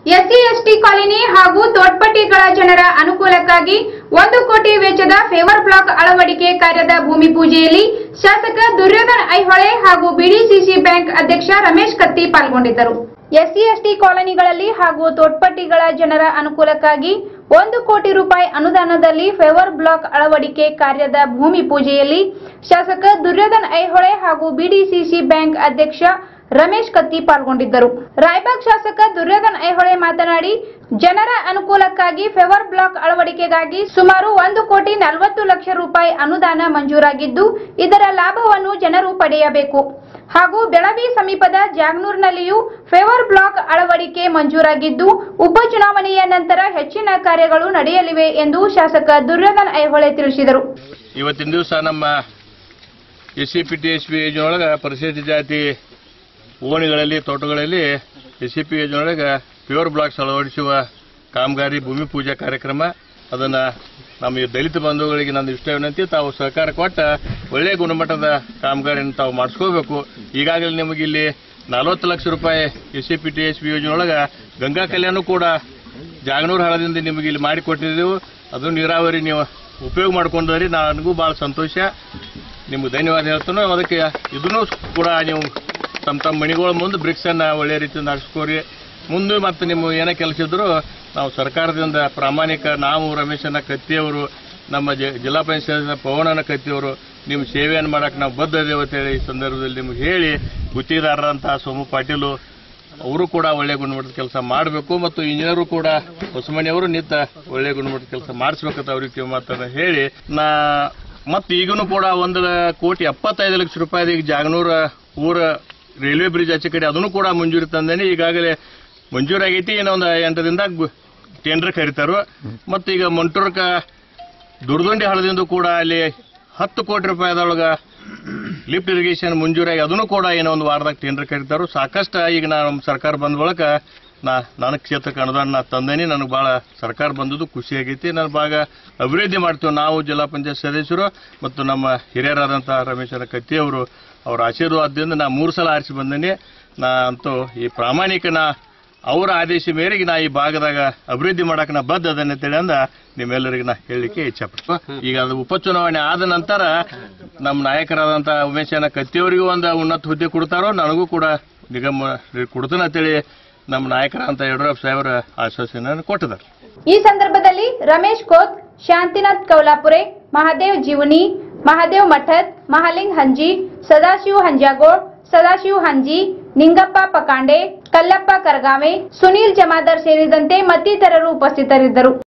SC ST colony ಹಾಗೂ ತೋಟ್ಪಟ್ಟಿಗಳ ಜನರ ಅನುಕೂಲಕ್ಕಾಗಿ ಒಂದು ಕೋಟಿ ವೆಚ್ಚದ ಫೇವರ್ ಬ್ಲಾಕ್ ಅಳವಡಿಕೆ ಕಾರ್ಯದ ಭೂಮಿ ಪೂಜೆಯಲ್ಲಿ ಶಾಸಕ ದುರ್ಯೋಧನ್ ಐಹೊಳೆ ಹಾಗೂ ಬಿಡಿಸಿಸಿ ಬ್ಯಾಂಕ್ ಅಧ್ಯಕ್ಷ ರಮೇಶ್ ಕತ್ತಿ ಪಾಲ್ಗೊಂಡಿದ್ದರು ಎಸ್ಸಿ ಎಸ್ಟಿ ಕಾಲನಿಗಳಲ್ಲಿ ಹಾಗೂ ತೋಟ್ಪಟ್ಟಿಗಳ ಜನರ ಅನುಕೂಲಕ್ಕಾಗಿ ಒಂದು ಕೋಟಿ ರೂಪಾಯಿ ಅನುದಾನದಲ್ಲಿ ಫೇವರ್ ಬ್ಲಾಕ್ ಅಳವಡಿಕೆ ಕಾರ್ಯದ ಭೂಮಿ ಪೂಜೆಯಲ್ಲಿ ಶಾಸಕ ದುರ್ಯೋಧನ್ ಐಹೊಳೆ ಹಾಗೂ ಬಿಡಿಸಿಸಿ ಬ್ಯಾಂಕ್ ಅಧ್ಯಕ್ಷ ರಮೇಶ್ ಕತ್ತಿ ಪಾಲ್ಗೊಂಡಿದ್ದರು ರಾಯಬಾಗ್ ಶಾಸಕ ದುರ್ಯೋಧನ್ ಐಹೊಳೆ ಮಾತನಾಡಿ ಜನರ ಅನುಕೂಲಕ್ಕಾಗಿ ಫೆವರ್ ಬ್ಲಾಕ್ ಅಳವಡಿಕೆಗಾಗಿ ಸುಮಾರು ಒಂದು ಕೋಟಿ ನಲವತ್ತು ಲಕ್ಷ ರೂಪಾಯಿ ಅನುದಾನ ಮಂಜೂರಾಗಿದ್ದು ಇದರ ಲಾಭವನ್ನು ಜನರು ಪಡೆಯಬೇಕು ಹಾಗೂ ಬೆಳವಿ ಸಮೀಪದ ಜಾಗ್ನೂರ್ನಲ್ಲಿಯೂ ಫೇವರ್ ಬ್ಲಾಕ್ ಅಳವಡಿಕೆ ಮಂಜೂರಾಗಿದ್ದು ಉಪಚುನಾವಣೆಯ ನಂತರ ಹೆಚ್ಚಿನ ಕಾರ್ಯಗಳು ನಡೆಯಲಿವೆ ಎಂದು ಶಾಸಕ ದುರ್ಯೋಧನ್ ಐಹೊಳೆ ತಿಳಿಸಿದರು ಇವತ್ತಿನ ದಿವಸ ನಮ್ಮ S C P T S P ಯೋಜನೆಯೊಳಗೆ ಪರಿಶಿಷ್ಟ ಜಾತಿ ಓಣಿಗಳಲ್ಲಿ ತೋಟಗಳಲ್ಲಿ ಎಸ್ ಸಿ ಪಿ ಯೋಜನೆಯೊಳಗೆ ಪ್ಯೂರ್ ಬ್ಲಾಕ್ಸ್ ಅಳವಡಿಸುವ ಕಾಮಗಾರಿ ಭೂಮಿ ಪೂಜಾ ಕಾರ್ಯಕ್ರಮ ಅದನ್ನು ನಮ್ಮ ಈ ದಲಿತ ಬಂಧುಗಳಿಗೆ ನನ್ನ ಇಷ್ಟ ವಿನಂತಿ ತಾವು ಸಹಕಾರ ಕೊಟ್ಟ ಒಳ್ಳೆಯ ಗುಣಮಟ್ಟದ ಕಾಮಗಾರಿಯನ್ನು ತಾವು ಮಾಡಿಸ್ಕೋಬೇಕು ಈಗಾಗಲೇ ನಿಮಗೆ ಇಲ್ಲಿ ನಲವತ್ತು ಲಕ್ಷ ರೂಪಾಯಿ S C P T S P ಯೋಜನೆಯೊಳಗೆ ಗಂಗಾ ಕಲ್ಯಾಣ ಕೂಡ ಜಾಗನೂರು ಹಳದಿಂದ ನಿಮಗೆ ಇಲ್ಲಿ ಮಾಡಿಕೊಟ್ಟಿದ್ದೆವು ಅದು ನೀರಾವರಿ ನೀವು ಉಪಯೋಗ ಮಾಡ್ಕೊಂಡ್ರಿ ನನಗೂ ಭಾಳ ಸಂತೋಷ ನಿಮ್ಗೆ ಧನ್ಯವಾದ ಹೇಳ್ತಾನೆ ಅದಕ್ಕೆ ಇದನ್ನು ಕೂಡ ನೀವು ತಮ್ಮ ತಮ್ಮ ಮಣಿಗಳ ಮುಂದೆ ಬ್ರಿಕ್ಸನ್ನು ಒಳ್ಳೆ ರೀತಿಯಿಂದ ನಡೆಸ್ಕೋರಿ ಮುಂದೆ ಮತ್ತು ನಿಮ್ಮ ಏನೇ ಕೆಲಸ ಇದ್ದರೂ ನಾವು ಸರ್ಕಾರದಿಂದ ಪ್ರಾಮಾಣಿಕ ನಾವು ರಮೇಶನ ಕತ್ತಿಯವರು ನಮ್ಮ ಜ ಜಿಲ್ಲಾ ಪಂಚಾಯತ್ ಪವನನ ಕತ್ತಿಯವರು ನಿಮ್ಮ ಸೇವೆಯನ್ನು ಮಾಡಕ್ಕೆ ನಾವು ಬದ್ಧ ಇದ್ದೇವೆ ಅಂತೇಳಿ ಈ ಸಂದರ್ಭದಲ್ಲಿ ನಿಮ್ಗೆ ಹೇಳಿ ಗುತ್ತಿಗೆದಾರರಂತಹ ಸೋಮು ಪಾಟೀಲು ಅವರು ಕೂಡ ಒಳ್ಳೆ ಗುಣಮಟ್ಟದ ಕೆಲಸ ಮಾಡಬೇಕು ಮತ್ತು ಇಂಜಿನಿಯರು ಕೂಡ ಹೊಸಮನಿಯವರು ನಿಂತ ಒಳ್ಳೆ ಗುಣಮಟ್ಟದ ಕೆಲಸ ಮಾಡಿಸ್ಬೇಕಂತ ಅವ್ರಿಗೆ ಮಾತನ್ನ ಹೇಳಿ ನಾ ಮತ್ತು ಈಗಲೂ ಕೂಡ ಒಂದು ಕೋಟಿ ಎಪ್ಪತ್ತೈದು ಲಕ್ಷ ರೂಪಾಯಿ ಈಗ ಜಾಗನೂರ ಊರ ರೈಲ್ವೆ ಬ್ರಿಡ್ಜ್ ಆಚೆ ಕಡೆ ಅದನ್ನು ಕೂಡ ಮಂಜೂರಿ ತಂದೇನೆ ಈಗಾಗಲೇ ಮಂಜೂರಾಗೈತಿ ಇನ್ನೂ ಒಂದು ಎಂಟು ದಿನದಾಗ ಟೆಂಡರ್ ಕರೀತಾರು ಮತ್ತು ಈಗ ಮಂಟೂರ್ಕ ದುರ್ದುಂಡಿ ಹಳದಿಂದ ಕೂಡ ಅಲ್ಲಿ ಹತ್ತು ಕೋಟಿ ರೂಪಾಯಿದೊಳಗೆ ಲಿಫ್ಟ್ ಇರಿಗೇಷನ್ ಮಂಜೂರಾಗಿ ಅದನ್ನು ಕೂಡ ಏನೋ ಒಂದು ವಾರದಾಗ ಟೆಂಡರ್ ಕರೀತಾರು ಸಾಕಷ್ಟು ಈಗ ನಾ ನಮ್ಮ ಸರ್ಕಾರ ಬಂದ ಬಳಿಕ ನಾ ನನ್ನ ಕ್ಷೇತ್ರಕ್ಕೆ ಅನುದಾನ ನಾ ತಂದೇನಿ ನನಗೆ ಭಾಳ ಸರ್ಕಾರ ಬಂದದ್ದು ಖುಷಿ ಆಗೈತಿ ನಾನು ಭಾಗ ಅಭಿವೃದ್ಧಿ ಮಾಡ್ತೀವಿ ನಾವು ಜಿಲ್ಲಾ ಪಂಚಾಯತ್ ಸದಸ್ಯರು ಮತ್ತು ನಮ್ಮ ಹಿರಿಯರಾದಂಥ ರಮೇಶರ ಕತ್ತಿಯವರು ಅವರ ಆಶೀರ್ವಾದದಿಂದ ನಾ ಮೂರು ಸಲ ಆರಿಸಿ ಬಂದೇನಿ ನಾ ಅಂತೂ ಈ ಪ್ರಾಮಾಣಿಕ ನಾ ಅವರ ಆದೇಶ ಮೇರೆಗೆ ನಾ ಈ ಭಾಗದಾಗ ಅಭಿವೃದ್ಧಿ ಮಾಡಕ್ಕೆ ನಾ ಬದ್ಧ ಅದನ್ನ ಅಂತೇಳಿ ಅಂದ ನಿಮ್ಮೆಲ್ಲರಿಗೆ ನಾ ಹೇಳಲಿಕ್ಕೆ ಇಚ್ಛಪಡ್ತು ಈಗ ಅದು ಉಪಚುನಾವಣೆ ಆದ ನಂತರ ನಮ್ಮ ನಾಯಕರಾದಂಥ ಉಮೇಶನ ಕತ್ತಿಯವರಿಗೂ ಒಂದು ಉನ್ನತ ಹುದ್ದೆ ಕೊಡ್ತಾರೋ ನನಗೂ ಕೂಡ ನಿಗಮ ಕೊಡ್ತಾನೆ ಅಂತೇಳಿ ನಮ್ಮ ನಾಯಕರಾದಂಥ ಯಡಿಯೂರಪ್ಪ ಸಾಹೇಬರ ಆಶ್ವಾಸನೆಯನ್ನು ಕೊಟ್ಟಿದ್ದಾರೆ ಈ ಸಂದರ್ಭದಲ್ಲಿ ರಮೇಶ್ ಕೋತ್ ಶಾಂತಿನಾಥ್ ಕೌಲಾಪುರೆ ಮಹಾದೇವ್ ಜೀವನಿ ಮಹಾದೇವ್ ಮಠದ್ ಮಹಾಲಿಂಗ್ ಹಂಜಿ ಸದಾಶಿವ್ ಹಂಜಾಗೋಳ್ ಸದಾಶಿವ್ ಹಂಜಿ ನಿಂಗಪ್ಪ ಪಕಾಂಡೆ ಕಲ್ಲಪ್ಪ ಕರಗಾವೆ ಸುನೀಲ್ ಜಮಾದಾರ್ ಸೇರಿದಂತೆ ಮತ್ತಿತರರು ಉಪಸ್ಥಿತರಿದ್ದರು